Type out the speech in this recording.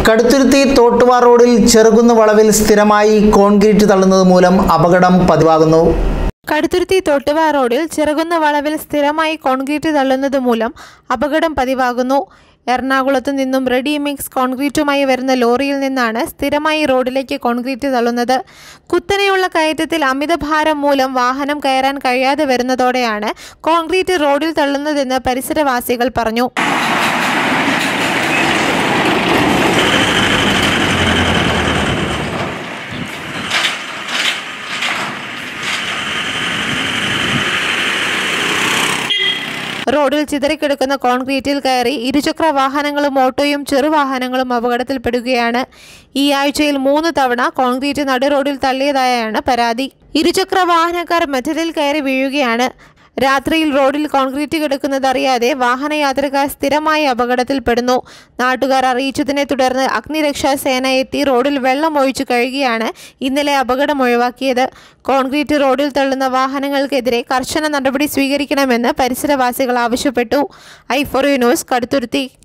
കടുത്തുരുത്തി തോട്ടുവാ റോഡിൽ ചെറുകുന്ന് വളവിൽ സ്ഥിരമായി കോൺക്രീറ്റ് തള്ളുന്നത് മൂലം അപകടം പതിവാകുന്നു കടുത്തുരുത്തി തൊട്ടുവ റോഡിൽ ചിറകുന്ന വളവിൽ സ്ഥിരമായി കോൺക്രീറ്റ് തള്ളുന്നത് മൂലം അപകടം പതിവാകുന്നു എറണാകുളത്ത് നിന്നും റെഡി മിക്സ് കോൺക്രീറ്റുമായി വരുന്ന ലോറിയിൽ നിന്നാണ് സ്ഥിരമായി റോഡിലേക്ക് കോൺക്രീറ്റ് തള്ളുന്നത് കുത്തനെയുള്ള കയറ്റത്തിൽ അമിതഭാരം മൂലം വാഹനം കയറാൻ കഴിയാതെ വരുന്നതോടെയാണ് കോൺക്രീറ്റ് റോഡിൽ തള്ളുന്നതെന്ന് പരിസരവാസികൾ പറഞ്ഞു റോഡിൽ ചിതറിക്കിടക്കുന്ന കോൺക്രീറ്റിൽ കയറി ഇരുചക്ര വാഹനങ്ങളും ഓട്ടോയും ചെറുവാഹനങ്ങളും അപകടത്തിൽപ്പെടുകയാണ് ഈ ആഴ്ചയിൽ മൂന്ന് തവണ കോൺക്രീറ്റ് നടു റോഡിൽ തള്ളിയതായാണ് പരാതി ഇരുചക്ര വാഹനക്കാർ മെറ്റലിൽ കയറി വീഴുകയാണ് രാത്രിയിൽ റോഡിൽ കോൺക്രീറ്റ് കിടക്കുന്നത് അറിയാതെ വാഹനയാത്രക്കാർ സ്ഥിരമായി അപകടത്തിൽപ്പെടുന്നു നാട്ടുകാർ അറിയിച്ചതിനെ തുടർന്ന് അഗ്നിരക്ഷാ സേന എത്തി റോഡിൽ വെള്ളം ഒഴിച്ചു കഴുകിയാണ് ഇന്നലെ അപകടം ഒഴിവാക്കിയത് കോൺക്രീറ്റ് റോഡിൽ തള്ളുന്ന വാഹനങ്ങൾക്കെതിരെ കർശന നടപടി സ്വീകരിക്കണമെന്ന് പരിസരവാസികൾ ആവശ്യപ്പെട്ടു ഐ ഫോർ ന്യൂസ് കടുത്തുരുത്തി